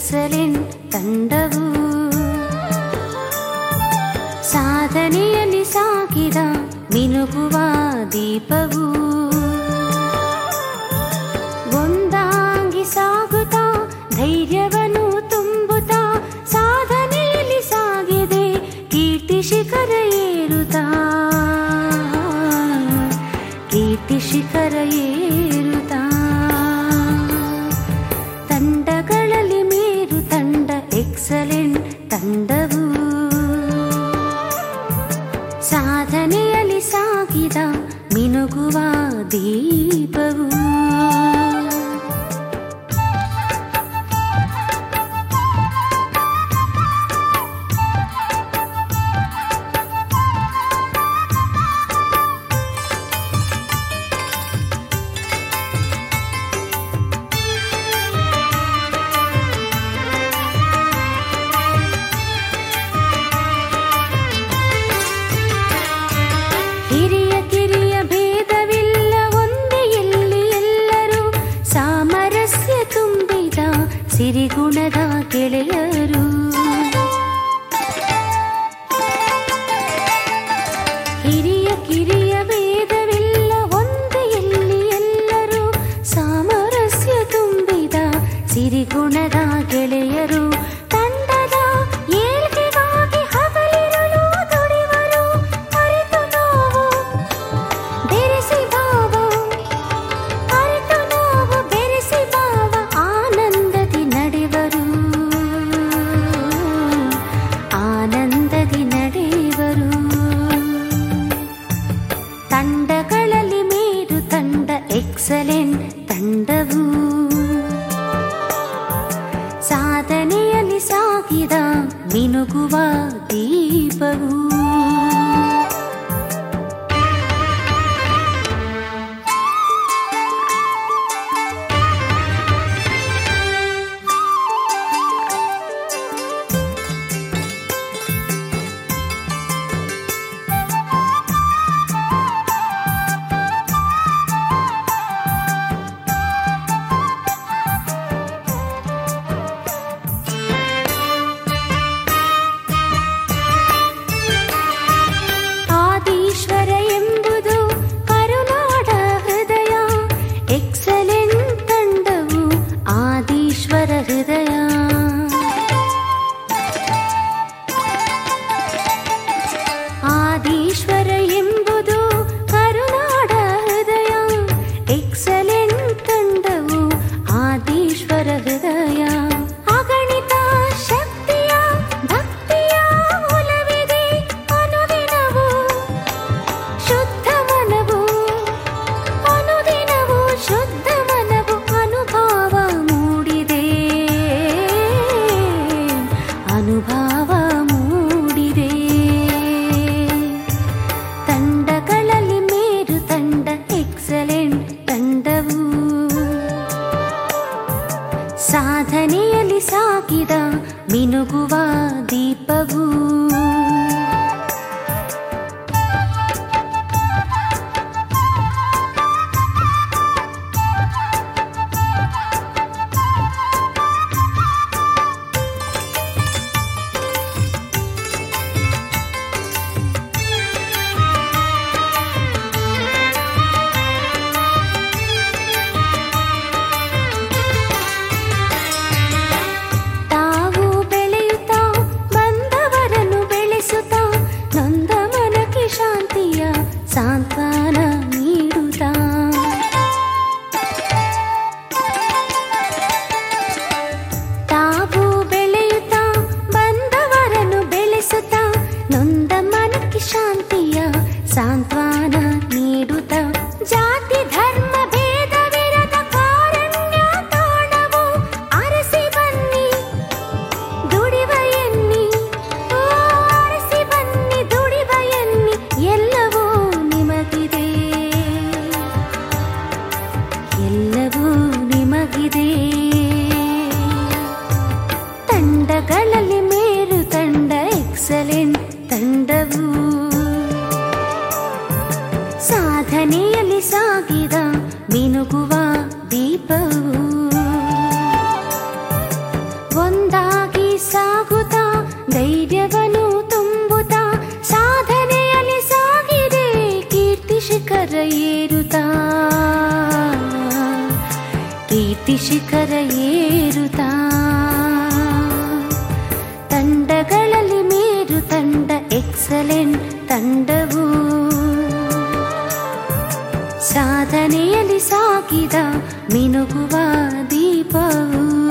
excellent ತಂಡವು ಸಾಧನೆಯಲ್ಲಿ ಸಾಗಿದ ಮಿನುಗುವ ದೀಪವು ಒಂದಾಗಿ ಸಾಗುತ್ತಾ ಧೈರ್ಯವನ್ನು ತುಂಬುತ್ತಾ ಸಾಧನೆಯಲ್ಲಿ ಸಾಗಿದೆ ಕೀರ್ತಿ ಶಿಖರ ಏರುತ್ತಾ ಕೀರ್ತಿ ಶಿಖರ ಏರುತ್ತಾ ತಂಡಗಳಲ್ಲಿ ಮೇರು ತಂಡ ಎಕ್ಸಲೆಂಟ್ ತಂಡವು ಸಾಧನೆಯಲ್ಲಿ ಸಾಗಿದ ಮಿನುಗುವ ದೀಪವು ಹಿರಿಯ ಕಿರಿಯ ಭೇದವಿಲ್ಲ ಒಂದೇ ಎಲ್ಲಿ ಎಲ್ಲರೂ ಸಾಮರಸ್ಯ ತುಂಬಿದ ಸಿರಿಗುಣದ ಗೆಳೆಯರು ಹಿರಿಯ ಕಿರಿಯ ಭೇದವಿಲ್ಲ ಒಂದೇ ಎಲ್ಲಿ ಎಲ್ಲರೂ ಸಾಮರಸ್ಯ ತುಂಬಿದ ಸಿರಿಗುಣದ ಗೆಳೆಯರು ತಂಡದ ಏಳ್ಗೆಗಾಗಿ ಹಗಲಿರುಳು ದುಡಿವರು ಅರಿತು ನಾವು ಬೆರೆಸಿ ಭಾವ ಅರಿತು ನಾವು ಬೆರೆಸಿ ಭಾವ ಆನಂದದಿ ನಡೆವರು ಆನಂದದಿ ನಡೆವರು ತಂಡಗಳಲ್ಲಿ ಮೇರು ತಂಡ ಎಕ್ಸಲೆಂಟ್ ತಂಡವು ಸಾಧನೆಯಲ್ಲಿ ಸಾಗಿದ ಮಿನುಗುವ ದೀಪವು ಆದೀಶ್ವರ ಎಂಬುದು ಕರುನಾಡ ಹೃದಯ ಎಕ್ಸಲೆಂಟ್ ತಂಡವು ಆದೀಶ್ವರ ಹೃದಯ ಆದೀಶ್ವರ ಎಂಬುದು ಕರುನಾಡ ಹೃದಯ ಎಕ್ಸಲೆಂಟ್ ತಂಡವು ಆದೀಶ್ವರ ಹೃದಯ ಅಗಣಿತ ಶಕ್ತಿಯ ಭಕ್ತಿಯ ಒಲವಿದೆ ಅನುದಿನವು ಶುದ್ಧ ಮನವು ಅನುದಿನವು ಶುದ್ಧ ಮನವು ಅನುಭವ ಮೂಡಿದೆ ಅನುಭವ ಮೂಡಿದೆ ತಂಡಗಳಲ್ಲಿ ಮೇರು ತಂಡ ಎಕ್ಸಲೆಂಟ್ ತಂಡವು ಸಾಧನೆಯಲ್ಲಿ ಸಾಗಿದ ಮಿನುಗುವ ದೀಪವು ತಾವು ಬೆಳೆಯುತ್ತಾ ಬಂದವರನ್ನು ಬೆಳೆಸುತ್ತಾ ನೊಂದ ಮನಕ್ಕೆ ಶಾಂತಿಯ ಸಾಂತ್ವನ ನೀಡುತ್ತಾ ತಾವು ಬೆಳೆಯುತ್ತಾ ಬಂದವರನ್ನು ಬೆಳೆಸುತ್ತಾ ನೊಂದ ಮನಕ್ಕೆ ಶಾಂತಿಯ ಸಾಂತ್ವನ ನೀಡುತ್ತಾ ಜಾತಿ ಧರ್ಮ ಭೇದವಿರದ ಕಾರಣ್ಯ ತಾಣವು ಅರಸಿ ಬನ್ನಿ ದುಡಿವ ಎನ್ನಿ ಓ, ಅರಸಿ ಬನ್ನಿ ದುಡಿವ ಎನ್ನಿ ಎಲ್ಲವೂ ನಿಮಗಿದೆ ಎಲ್ಲವೂ ನಿಮಗಿದೆ ತಂಡಗಳಲ್ಲಿ ಮೇರು ತಂಡ ಎಕ್ಸಲೆಂಟ್ ತಂಡವು ಸಾಧನೆಯಲ್ಲಿ ಸಾಗಿದ ಮಿನುಗುವ ದೀಪವು ಒಂದು ಸಾಗಿದ ಮಿನುಗುವ ದೀಪವು